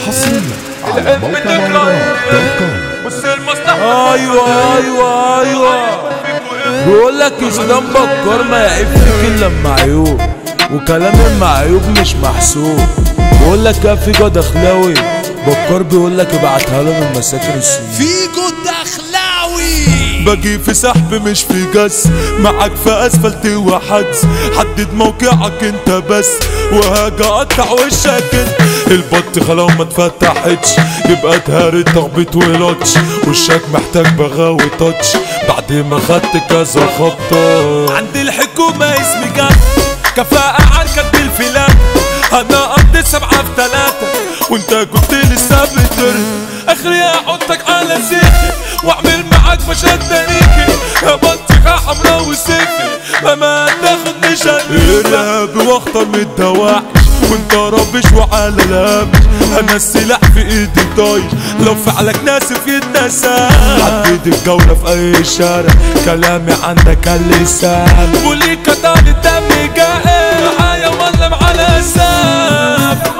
حصريا على موقع مهرجانات دوت كوم بص المصلحة ايوه ايوه ايوه بيقول لك اسلام بكر ما يعيب فيك الا لما عيوب وكلام المعيوب مش محسوب بيقول لك يا فيجو دخلاوي بكر بيقول لك ابعتها له من مساكن السنين فيجو الدخلاوي باجي في سحب مش في جس معاك في اسفلت وحجز حدد موقعك انت بس وهاجي اقطع وشك انت البط خلاص ما اتفتحتش يبقى اتهرت تخبيط ولاتش وشك محتاج بغاوي تاتش بعد ما خدت كذا خبطة عند الحكومة اسمي جد كفاءة عركة بالفلان انا قد سبعة في تلاتة وانت كنت لسه بترد اخري احطك على سيفي واعمل معاك مشهد تاريخي يا بطيخة حمرا وسيفي مهما تاخد مش ارهابي واخطر من الدواعش وانت ربش وعلى لامش انا السلاح في ايدي طايش لو فعلك ناسف يتنسى حدد الجولة في اي شارع كلامي عندك اللسان قولي كتال الدم جائر معايا ولا على ساب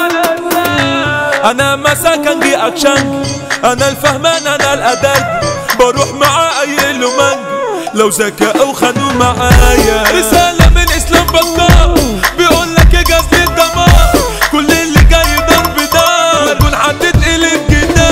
انا مساكن دي اكشن انا الفهمان انا الادب بروح مع اي لمنج لو ذكاء او خانوا معايا رسالة من اسلام بكار بيقول لك اجاز للدمار كل اللي جاي ضرب دار اكون عديت اليك كده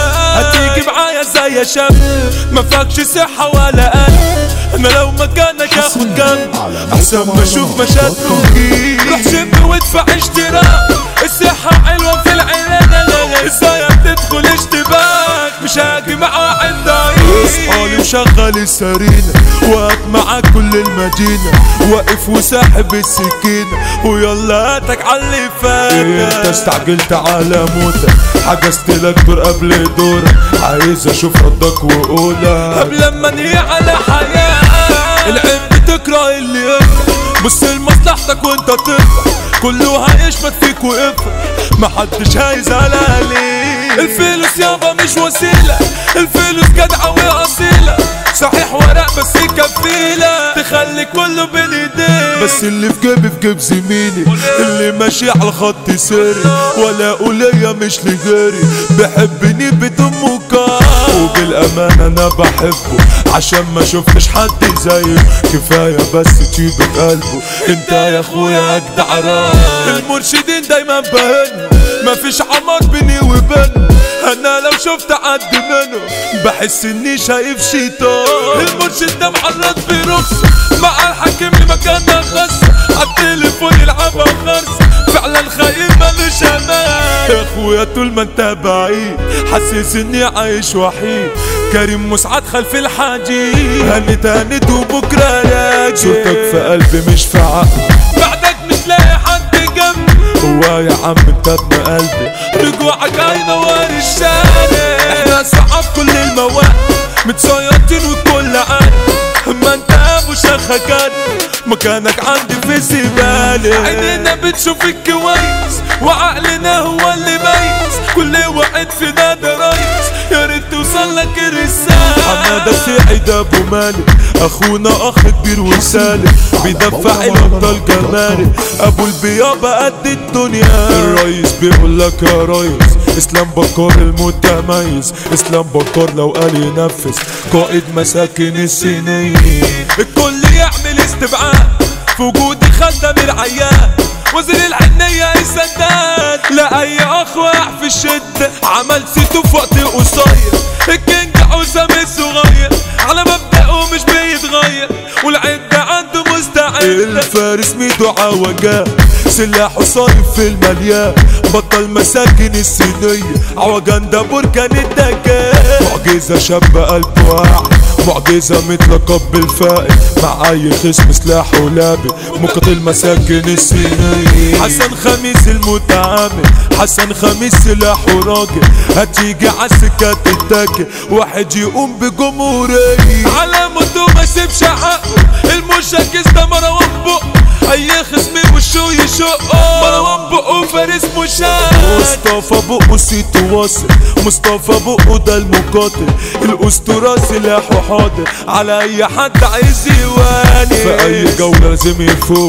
هتيجي معايا زي شاب ما فاكش صحة ولا قلب انا لو مكانك اخد جنب احسن ما اشوف مشهد وجيب روح شب وادفع اشتراك الصحة حلوة في العيادة ازاي بتدخل اشتباك مش هاجي مع واحد اصحالي وشغل السرينة واقف معاك كل المدينة واقف وساحب السكينة ويلا هاتك على اللي فات انت استعجلت على موتك حجزت لك دور قبل دورك عايز اشوف ردك وقولك قبل ما انهي على حياة العين بتكره اللي يكره بص لمصلحتك وانت تفرح كله هيشمت فيك ويفرح محدش هيزعل عليك الفلوس يابا مش وسيلة الفلوس جدعة وأصيلة صحيح ورق بس كفيلة تخلي كله بين ايديك بس اللي في جيبي في جيب زميلي اللي ماشي على الخط سيري ولا قولية مش لغيري بحبني بدون مقام وبالأمانة أنا بحبه عشان ما شفتش حد زيه كفاية بس طيبة قلبه انت يا اخويا اجدع راجل المرشدين دايما بهن مفيش عمار بيني وبينه انا لو شفت حد منه بحس اني شايف شيطان المرشد ده معرض برخصة مع الحاكم لمكاننا خاصة عالتليفون يلعبها خرصة فعلا خايف مالوش امان يا اخويا طول ما انت بعيد حاسس اني عايش وحيد كريم مسعد خلف الحديد هنت هنت وبكره راجع صورتك في قلبي مش في عقلي بعدك مش لاقي حد جنبي هو يا عم انت ابن قلبي رجوعك هينور الشارع احنا صعب كل المواقف متصيطين والكل عارف اما انت ابو شيخة كان مكانك عندي في زبالة عينينا بتشوف الكويس وعقلنا هو اللي ميز كل واحد فينا ده ريس يا ريت توصل لك الرسالة حمادة سعيد ابو مالك اخونا اخ كبير وسالك بيدفع الابطال جمالك ابو البيابة قد الدنيا الرئيس بيقول لك يا ريس اسلام بكار المتميز اسلام بكار لو قال ينفذ قائد مساكن السنين الكل يعمل استبعاد في وجود خدم العيان وزير الحنية السداد لا اي اخ واقع في الشدة عمل سيتو في وقت قصير الكينج حسام الصغير على مبدأه مش بيتغير والعدة عنده مستعد الفارس ميدو عوجاه سلاحه صايف في المليان بطل مساكن الصينية عوجان ده بركان الدجال معجزة شاب قلبه واعي معجزة متلقب بالفائق مع اي خصم سلاحه لابق مقاتل مساكن الصينية حسن خميس المتعامل حسن خميس سلاحه راجل هتيجي عالسكة تتاكل واحد يقوم بجمهورية على موته ما يسيبش حقه المشاكس ده مروان بقه اي خصم وشه يشقه مروان بقه فارس مشاك مصطفى بقه سيتو واصل مصطفى بقه ده المقاتل الاسطوره سلاحه حاضر على اي حد عايز يواني في اي جوله لازم يفوز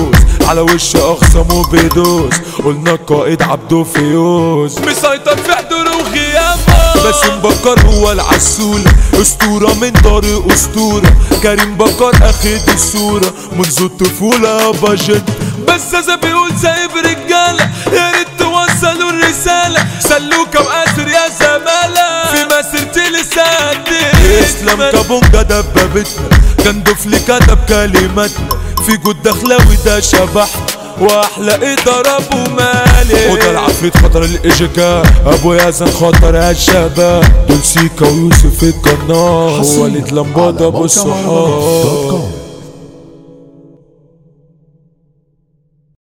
على وش اخصمه بيدوس قلنا القائد عبده فيوز مسيطر في حضوره وغيابه بس بكر هو العسولة اسطورة من طريق اسطورة كريم بكر اخد الصورة منذ الطفولة يابا جد بس اذا بيقول سايب رجالة يا ريت توصلوا الرسالة سلوكة وقاسر يا زمالة في مسيرتي لساتي اسلام كابونجا دبابتنا كان دفلي كتب كلماتنا في جود دخلاوي ده شبحنا واحلى اداره ابو مالك وده العفريت خطر الاجكا ابو يزن خطر الشباب دول سيكا ويوسف القناع حصرياً وليد لمبادة على ابو موقع مهرجانات دوت الصحاب كوم.